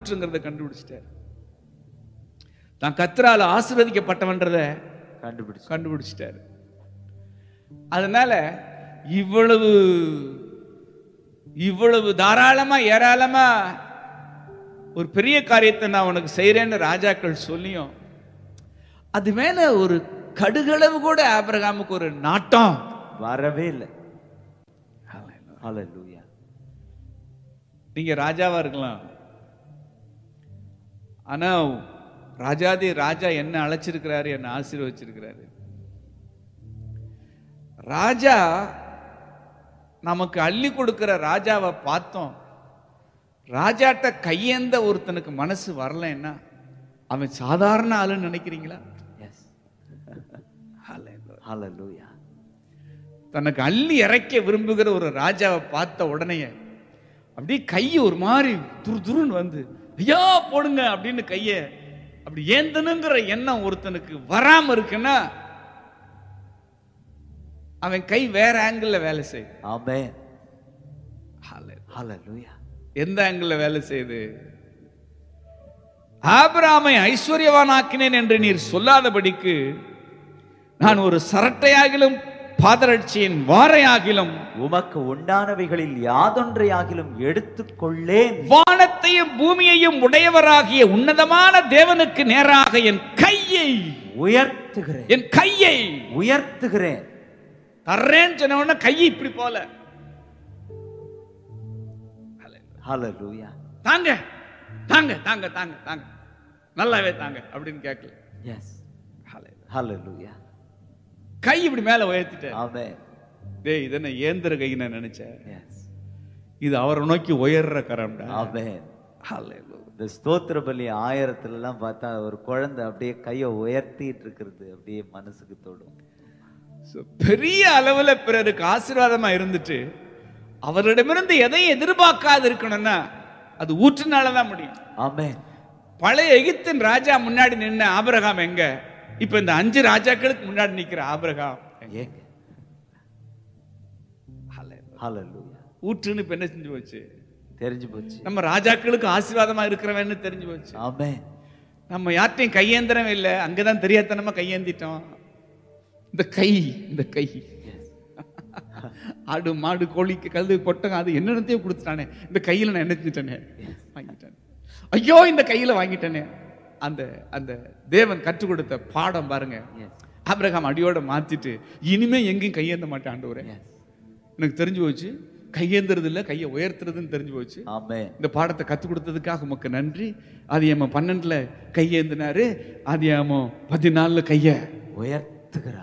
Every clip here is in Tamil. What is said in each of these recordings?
ஊற்றுங்கிறத கண்டுபிடிச்சிட்டார் தான் கத்திரால ஆசீர்வதிக்கப்பட்டவன்றத கண்டுபிடிச்சு கண்டுபிடிச்சிட்டாரு அதனால இவ்வளவு இவ்வளவு தாராளமா ஏராளமா ஒரு பெரிய காரியத்தை நான் உனக்கு செய்றேன்னு ராஜாக்கள் சொல்லியும் அது மேல ஒரு கடுகளவு கூட ஆபிரகாமுக்கு ஒரு நாட்டம் வரவே இல்லை ஹalleluya நீங்க ராஜாவா இருக்கலாம் ஆனா ராஜாதி ராஜா என்ன அழைச்சிருக்கிறாரு என்ன ஆசீர்வச்சிருக்கிறாரு ராஜா நமக்கு அள்ளி கொடுக்கிற ராஜாவை பார்த்தோம் ராஜாட்ட கையேந்த ஒருத்தனுக்கு மனசு வரலன்னா அவன் சாதாரண ஆளுன்னு நினைக்கிறீங்களா எஸ் ஹalleluya தனக்கு அள்ளி இறைக்க விரும்புகிற ஒரு ராஜாவை பார்த்த உடனே அப்படியே கை ஒரு மாதிரி துரு துருன்னு வந்து ஐயா போடுங்க அப்படின்னு கைய அப்படி ஏந்தனுங்கிற எண்ணம் ஒருத்தனுக்கு வராம இருக்குன்னா அவன் கை வேற ஆங்கிள் வேலை செய்யுது ஆமென் Hallelujah. ஹalleluya எந்த ஆங்கிள் வேலை செய்யுது ஆபிராமை ஐஸ்வர்யவானாக்கினேன் என்று நீர் சொல்லாதபடிக்கு நான் ஒரு சரட்டையாகிலும் பாதரட்சியின் வாரையாகிலும் உமக்கு உண்டானவைகளில் யாதொன்றையாகிலும் எடுத்துக்கொள்ளேன் வானத்தையும் பூமியையும் உடையவராகிய உன்னதமான தேவனுக்கு நேராக என் கையை உயர்த்துகிறேன் என் கையை உயர்த்துகிறேன் தர்றேன்னு சொன்ன உடனே கையை இப்படி போல ஹalleluya தாங்க தாங்க தாங்க தாங்க தாங்க நல்லாவே தாங்க அப்படின்னு கேட்கல எஸ் ஹalleluya கை இப்படி மேல உயர்த்திட்டேன் ஆமென் டேய் இது என்ன ஏந்திர கை நான் நினைச்சேன் எஸ் இது அவரை நோக்கி உயர்ற கரம்டா ஆமென் Hallelujah. இந்த ஸ்தோத்திர பலி ஆயிரத்துல எல்லாம் பார்த்தா ஒரு குழந்தை அப்படியே கையை உயர்த்திட்டு இருக்கிறது அப்படியே மனசுக்கு தொடும் So, பெரிய அளவுல பிறருக்கு ஆசீர்வாதமா இருந்துட்டு அவரிடமிருந்து எதையும் எதிர்பார்க்காது இருக்கணும்னா அது ஊற்றுனால தான் முடியும் ஆமென் பழைய எகிப்தின் ராஜா முன்னாடி நின்ன ஆபிரகாம் எங்க இப்ப இந்த அஞ்சு ராஜாக்களுக்கு முன்னாடி நிக்கிற ஆபிரகாம் எங்க? ஏங்க ஹalleluya ஊற்றுன்னு இப்ப என்ன செஞ்சு போச்சு தெரிஞ்சு போச்சு நம்ம ராஜாக்களுக்கு ஆசீர்வாதமா இருக்கிறவன்னு தெரிஞ்சு போச்சு ஆமென் நம்ம யார்ட்டையும் கையேந்திரமே இல்லை அங்கதான் தெரியாதனமா கையேந்திட்டோம் இந்த கை இந்த கை ஆடு மாடு கோழிக்கு கழுது பொட்டகம் அது என்னென்னத்தையும் கொடுத்துட்டானே இந்த கையில நான் என்ன செஞ்சிட்டேனே வாங்கிட்டேன் ஐயோ இந்த கையில வாங்கிட்டேனே அந்த அந்த தேவன் கற்றுக் கொடுத்த பாடம் பாருங்க ஆபிரகாம் அடியோட மாத்திட்டு இனிமே எங்கேயும் கையேந்த மாட்டேன் ஆண்டவரே எனக்கு தெரிஞ்சு போச்சு கையேந்துறது இல்ல கையை உயர்த்துறதுன்னு தெரிஞ்சு போச்சு ஆமென் இந்த பாடத்தை கற்றுக் கொடுத்ததுக்காக உமக்கு நன்றி ஆதியாம பன்னெண்டுல கையேந்தினாரு ஆதியாம பதினாலுல கைய உயர்த்துகிறார்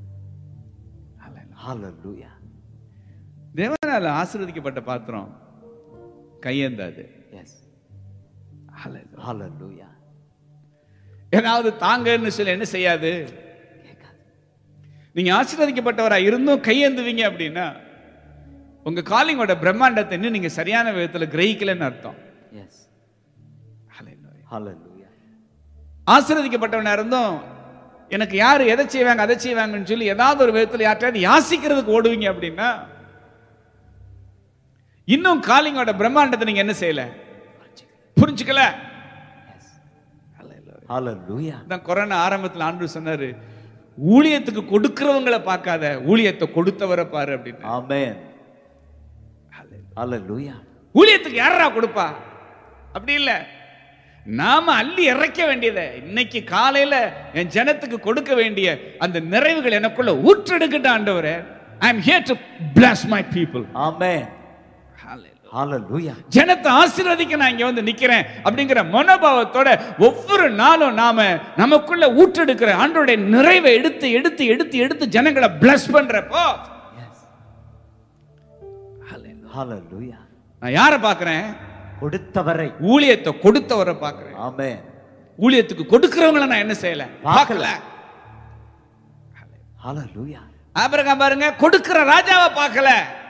ஹalleluya தேவனால ஆசீர்வதிக்கப்பட்ட பாத்திரம் கையேந்தாது எஸ் ஹalleluya ஏதாவது தாங்கன்னு சொல்லி என்ன செய்யாது நீங்க ஆசீர்வதிக்கப்பட்டவரா இருந்தும் கையேந்துவீங்க அப்படின்னா உங்க காலிங்கோட பிரம்மாண்டத்தை இன்னும் நீங்க சரியான விதத்துல கிரகிக்கலன்னு அர்த்தம் எஸ் ஹalleluya ஆசீர்வதிக்கப்பட்டவனா இருந்தும் எனக்கு யார் எதை செய்வாங்க அதை செய்வாங்கன்னு சொல்லி ஏதாவது ஒரு விதத்துல யார்ட்டையாவது யாசிக்கிறதுக்கு ஓடுவீங்க அப்படின்னா இன்னும் காலிங்கோட பிரம்மாண்டத்தை நீங்க என்ன செய்யல புரிஞ்சுக்கல ஹalleluya தான் கொரோனா ஆரம்பத்துல ஆண்டு சொன்னாரு ஊழியத்துக்கு கொடுக்கிறவங்கள பார்க்காத ஊழியத்தை கொடுத்தவரை பாரு அப்படின்னு ஆமென் ஹalleluya ஊழியத்துக்கு யாரா கொடுப்பா அப்படி இல்ல நாம அள்ளி இறைக்க வேண்டியதை இன்னைக்கு காலையில என் ஜனத்துக்கு கொடுக்க வேண்டிய அந்த நிறைவுகள் எனக்குள்ள ஊற்றெடுக்கட்ட ஆண்டவரே I am here to bless my people amen ஹalleluya ஜனத்தை ஆசீர்வதிக்க நான் இங்க வந்து நிக்கிறேன் அப்படிங்கிற மனோபாவத்தோட ஒவ்வொரு நாளும் நாம நமக்குள்ள ஊற்றெடுக்கிற ஆண்டோடைய நிறைவை எடுத்து எடுத்து எடுத்து எடுத்து ஜனங்களை பிளஸ் பண்றப்போ ஹalleluya நான் யாரை பார்க்கிறேன் கொடுத்தவரை ஊழியத்தை கொடுத்தவரை பார்க்கிறேன் ஆமென் ஊழியத்துக்கு கொடுக்கிறவங்கள நான் என்ன செய்யல பார்க்கல ஹalleluya ஆபிரகாம் பாருங்க கொடுக்கிற ராஜாவை பார்க்கல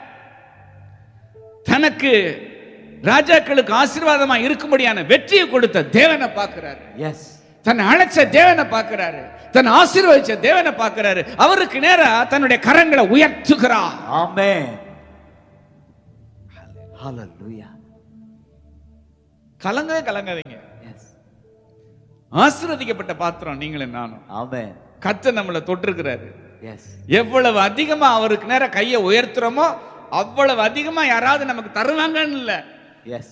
தனக்கு ராஜாக்களுக்கு ஆசீர்வாதமா இருக்கும்படியான வெற்றியை கொடுத்த தேவனை பார்க்கிறாரு எஸ் தன்னை அழைச்ச தேவனை பார்க்கிறாரு தன்னை ஆசீர்வதிச்ச தேவனை பார்க்கிறாரு அவருக்கு நேரா தன்னுடைய கரங்களை உயர்த்துகிறார் ஆமென் ஹalleluya கலங்கவே கலங்காதீங்க ஆசீர்வதிக்கப்பட்ட பாத்திரம் நீங்களும் நானும் ஆமென் கர்த்தர் நம்மளை தொட்டிருக்கிறாரு எஸ் எவ்வளவு அதிகமா அவருக்கு நேர கையை உயர்த்துறோமோ அவ்வளவு அதிகமா யாராவது நமக்கு தருவாங்கன்னு இல்ல எஸ்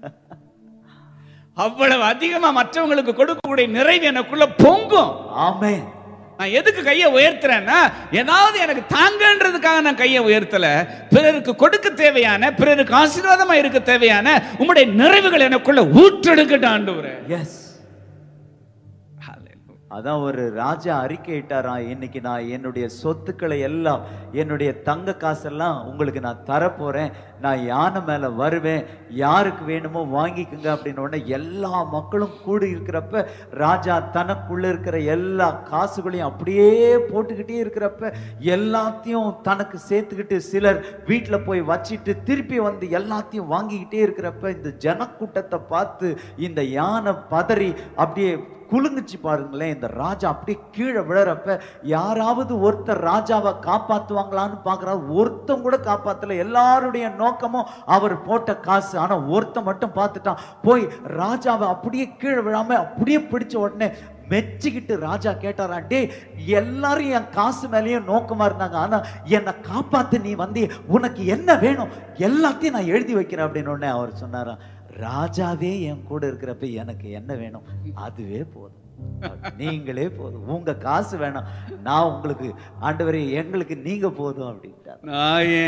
அவ்வளவு அதிகமா மற்றவங்களுக்கு கொடுக்கக்கூடிய நிறைவு எனக்குள்ள பொங்கும் ஆமென் நான் எதுக்கு கையை உயர்த்துறேன்னா ஏதாவது எனக்கு தாங்கன்றதுக்காக நான் கையை உயர்த்தல பிறருக்கு கொடுக்க தேவையான பிறருக்கு ஆசீர்வாதமா இருக்க தேவையான உம்முடைய நிறைவுகள் எனக்குள்ள ஊற்றெடுக்கட்டும் ஆண்டவரே எஸ் அதான் ஒரு ராஜா அறிக்கையிட்டாராம் இன்னைக்கு நான் என்னுடைய சொத்துக்களை எல்லாம் என்னுடைய தங்க காசெல்லாம் உங்களுக்கு நான் தரப்போறேன் நான் யானை மேல வருவேன் யாருக்கு வேணுமோ வாங்கிக்குங்க அப்படின்னு உடனே எல்லா மக்களும் கூடி இருக்கிறப்ப ராஜா தனக்குள்ள இருக்கிற எல்லா காசுகளையும் அப்படியே போட்டுக்கிட்டே இருக்கிறப்ப எல்லாத்தையும் தனக்கு சேர்த்துக்கிட்டு சிலர் வீட்டில் போய் வச்சிட்டு திருப்பி வந்து எல்லாத்தையும் வாங்கிக்கிட்டே இருக்கிறப்ப இந்த ஜனக்கூட்டத்தை பார்த்து இந்த யானை பதறி அப்படியே குலுங்குச்சு பாருங்களேன் இந்த ராஜா அப்படியே கீழே விழறப்ப யாராவது ஒருத்தர் ராஜாவை காப்பாத்துவாங்களான்னு பார்க்கறாரு ஒருத்தன் கூட காப்பாத்தல எல்லாருடைய நோக்கமும் அவர் போட்ட காசு ஆனா ஒருத்தன் மட்டும் பார்த்துட்டான் போய் ராஜாவை அப்படியே கீழே விழாம அப்படியே பிடிச்ச உடனே மெச்சிக்கிட்டு ராஜா கேட்டாராம் டேய் எல்லாரும் என் காசு மேலேயும் நோக்கமா இருந்தாங்க ஆனா என்னை காப்பாத்து நீ வந்து உனக்கு என்ன வேணும் எல்லாத்தையும் நான் எழுதி வைக்கிறேன் அப்படின்னு உடனே அவர் சொன்னாராம் ராஜாவே என் கூட இருக்கிறப்ப எனக்கு என்ன வேணும் அதுவே போதும் நீங்களே போதும் உங்க காசு வேணாம் நான் உங்களுக்கு ஆண்டவரே எங்களுக்கு நீங்க போதும் அப்படின்ட்டார் நான்